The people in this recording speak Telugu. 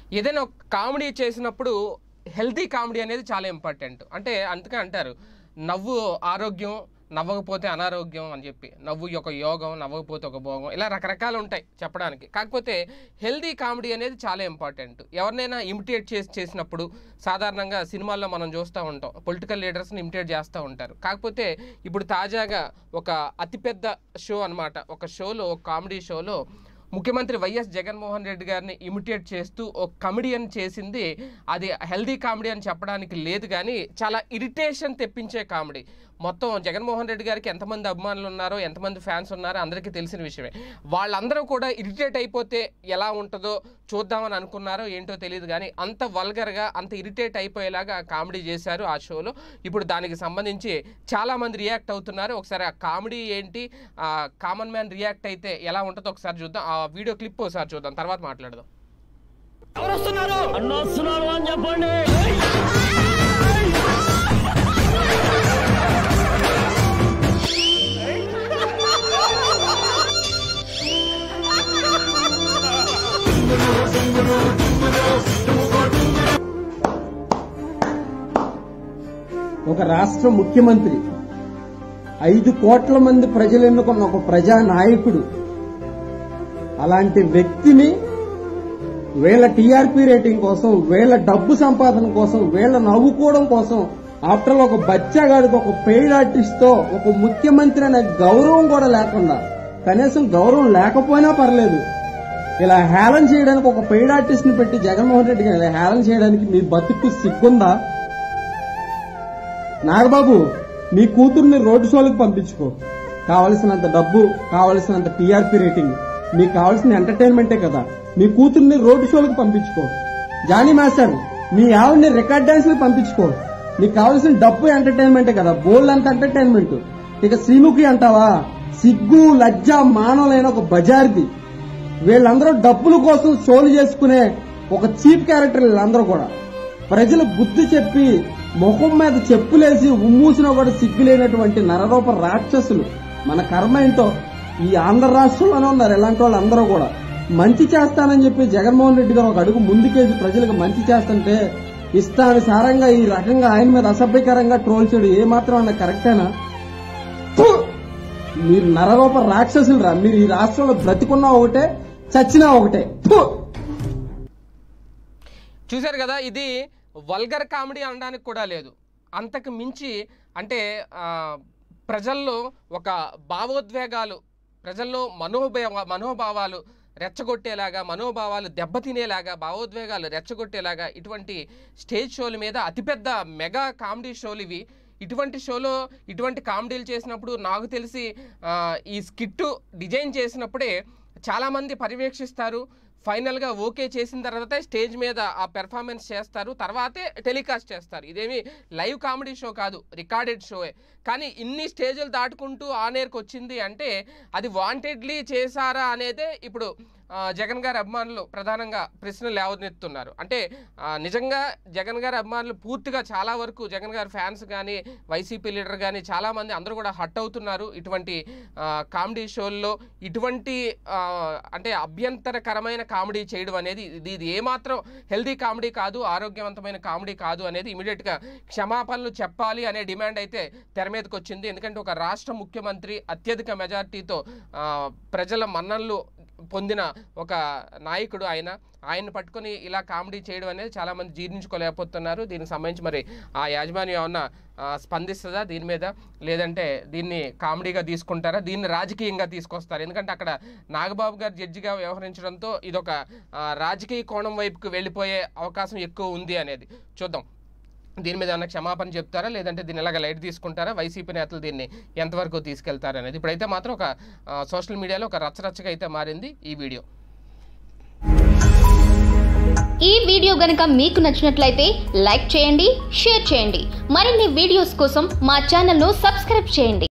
ఏదైనా ఒక కామెడీ చేసినప్పుడు హెల్తీ కామెడీ అనేది చాలా ఇంపార్టెంట్ అంటే అందుకే అంటారు నవ్వు ఆరోగ్యం నవ్వకపోతే అనారోగ్యం అని చెప్పి నవ్వు ఒక యోగం నవ్వకపోతే ఒక భోగం ఇలా రకరకాలు ఉంటాయి చెప్పడానికి కాకపోతే హెల్దీ కామెడీ అనేది చాలా ఇంపార్టెంట్ ఎవరినైనా ఇమిటేట్ చేసి చేసినప్పుడు సాధారణంగా సినిమాల్లో మనం చూస్తూ ఉంటాం పొలిటికల్ లీడర్స్ని ఇమిటేట్ చేస్తూ ఉంటారు కాకపోతే ఇప్పుడు తాజాగా ఒక అతిపెద్ద షో అన్నమాట ఒక షోలో ఒక కామెడీ షోలో ముఖ్యమంత్రి వైఎస్ జగన్మోహన్ రెడ్డి గారిని ఇమిటేట్ చేస్తూ ఒక కమెడియన్ చేసింది అది హెల్దీ కామెడీ అని చెప్పడానికి లేదు కానీ చాలా ఇరిటేషన్ తెప్పించే కామెడీ మొత్తం జగన్మోహన్ రెడ్డి గారికి ఎంతమంది అభిమానులు ఉన్నారో ఎంతమంది ఫ్యాన్స్ ఉన్నారో అందరికీ తెలిసిన విషయమే వాళ్ళందరూ కూడా ఇరిటేట్ అయిపోతే ఎలా ఉంటుందో చూద్దామని అనుకున్నారో ఏంటో తెలియదు కానీ అంత వల్గర్గా అంత ఇరిటేట్ అయిపోయేలాగా కామెడీ చేశారు ఆ షోలో ఇప్పుడు దానికి సంబంధించి చాలామంది రియాక్ట్ అవుతున్నారు ఒకసారి ఆ కామెడీ ఏంటి ఆ కామన్ మ్యాన్ రియాక్ట్ అయితే ఎలా ఉంటుందో ఒకసారి చూద్దాం ఆ వీడియో క్లిప్ ఒకసారి చూద్దాం తర్వాత మాట్లాడదాం ఎవరు వస్తున్నారు అన్న వస్తున్నారు అని చెప్పండి ఒక రాష్ట్ర ముఖ్యమంత్రి ఐదు కోట్ల మంది ప్రజలు ఎన్నుకున్న ఒక ప్రజా నాయకుడు అలాంటి వ్యక్తిని వీళ్ళ టీఆర్పీ రేటింగ్ కోసం వీళ్ళ డబ్బు సంపాదన కోసం వీళ్ళ నవ్వుకోవడం కోసం ఆఫ్టర్ ఒక బచ్చాగాడికి ఒక పెయిడ్ ఆర్టిస్ట్ తో ఒక ముఖ్యమంత్రి అనే గౌరవం కూడా లేకుండా కనీసం గౌరవం లేకపోయినా పర్లేదు ఇలా హేళన చేయడానికి ఒక పెయిడ్ ఆర్టిస్ట్ ని పెట్టి జగన్మోహన్ రెడ్డి గారు ఇలా హేళన చేయడానికి మీ బతుకు సిగ్గుందా నాగబాబు నీ కూతుర్ని రోడ్డు షోలకు పంపించుకో కావలసినంత డబ్బు కావలసినంత టీఆర్పీ రేటింగ్ నీకు కావాల్సిన ఎంటర్టైన్మెంటే కదా నీ కూతుర్ని రోడ్డు షోలకు పంపించుకో జానీ మాస్టర్ నీ ఆవిడ్ని రికార్డ్ డాన్స్ పంపించుకో నీకు కావాల్సిన డబ్బు ఎంటర్టైన్మెంటే కదా బోల్డ్ అంత ఎంటర్టైన్మెంట్ ఇక శ్రీముఖి అంటావా సిగ్గు లజ్జ మానవులైన ఒక బజార్ది వీళ్ళందరూ డబ్బుల కోసం షోలు చేసుకునే ఒక చీప్ క్యారెక్టర్ వీళ్ళందరూ కూడా ప్రజలు బుద్ధి చెప్పి ముఖం మీద చెప్పులేసి ఉమ్మూసినా కూడా సిగ్గులేనటువంటి నరరూప రాక్షసులు మన కర్మ ఏంటో ఈ ఆంధ్ర రాష్ట్రంలోనే ఉన్నారు ఇలాంటి వాళ్ళు అందరూ కూడా మంచి చేస్తానని చెప్పి జగన్మోహన్ రెడ్డి గారు ఒక అడుగు ముందుకేసి ప్రజలకు మంచి చేస్తుంటే ఇష్టానుసారంగా ఈ రకంగా ఆయన మీద అసభ్యకరంగా ట్రోల్ చేయడం ఏమాత్రం అన్న కరెక్టేనా ఫు! మీరు నరరూప రాక్షసులు రా మీరు ఈ రాష్ట్రంలో బ్రతికున్నా ఒకటే చచ్చినా ఒకటే ఫు! చూశారు కదా ఇది వల్గర్ కామెడీ అనడానికి కూడా లేదు అంతకు మించి అంటే ఆ, ప్రజల్లో ఒక భావోద్వేగాలు ప్రజల్లో మనోభావ మనోభావాలు రెచ్చగొట్టేలాగా మనోభావాలు దెబ్బతినేలాగా భావోద్వేగాలు రెచ్చగొట్టేలాగా ఇటువంటి స్టేజ్ షోల మీద అతిపెద్ద మెగా కామెడీ షోలు ఇవి ఇటువంటి షోలో ఇటువంటి కామెడీలు చేసినప్పుడు నాకు తెలిసి ఆ, ఈ స్కిట్ డిజైన్ చేసినప్పుడే చాలామంది పర్యవేక్షిస్తారు ఫైనల్గా ఓకే చేసిన తర్వాత స్టేజ్ మీద ఆ పెర్ఫార్మెన్స్ చేస్తారు తర్వాతే టెలికాస్ట్ చేస్తారు ఇదేమి లైవ్ కామెడీ షో కాదు రికార్డెడ్ షోయే కానీ ఇన్ని స్టేజ్లు దాటుకుంటూ ఆన్ ఎయిర్కి వచ్చింది అంటే అది వాంటెడ్లీ చేశారా అనేదే ఇప్పుడు ఆ, జగన్ గారి అభిమానులు ప్రధానంగా ప్రశ్నలు లేవనెత్తున్నారు అంటే ఆ, నిజంగా జగన్ గారి అభిమానులు పూర్తిగా చాలా వరకు జగన్ గారి ఫ్యాన్స్ కానీ వైసీపీ లీడర్ కానీ చాలామంది అందరూ కూడా హట్ అవుతున్నారు ఇటువంటి ఆ, కామెడీ షోల్లో ఇటువంటి ఆ, అంటే అభ్యంతరకరమైన కామెడీ చేయడం అనేది ఇది ఇది ఏమాత్రం హెల్దీ కామెడీ కాదు ఆరోగ్యవంతమైన కామెడీ కాదు అనేది ఇమీడియట్గా క్షమాపణలు చెప్పాలి అనే డిమాండ్ అయితే తెర మీదకి వచ్చింది ఎందుకంటే ఒక రాష్ట్ర ముఖ్యమంత్రి అత్యధిక మెజార్టీతో ఆ, ప్రజల మన్ననలు పొందిన ఒక నాయకుడు ఆయన ఆయన పట్టుకొని ఇలా కామెడీ చేయడం అనేది చాలామంది జీర్ణించుకోలేకపోతున్నారు దీనికి సంబంధించి మరి ఆ యాజమాన్యం ఏమన్నా ఆ, స్పందిస్తుందా దీని మీద లేదంటే దీన్ని కామెడీగా తీసుకుంటారా దీన్ని రాజకీయంగా తీసుకొస్తారు ఎందుకంటే అక్కడ నాగబాబు గారు జడ్జిగా వ్యవహరించడంతో ఇదొక ఆ, రాజకీయ కోణం వైపుకు వెళ్ళిపోయే అవకాశం ఎక్కువ ఉంది అనేది చూద్దాం దీని మీద ఏమైనా క్షమాపణ చెప్తారా లేదంటే దీన్ని ఎలాగ లైట్ తీసుకుంటారా వైసీపీ నేతలు దీన్ని ఎంతవరకు తీసుకెళ్తారా అనేది ఇప్పుడైతే మాత్రం ఒక ఆ, సోషల్ మీడియాలో ఒక రచ్చరచ్చగా అయితే మారింది ఈ వీడియో ఈ వీడియో గనుక మీకు నచ్చినట్లయితే లైక్ చేయండి షేర్ చేయండి మరిన్ని వీడియోస్ కోసం మా ఛానల్ను సబ్స్క్రైబ్ చేయండి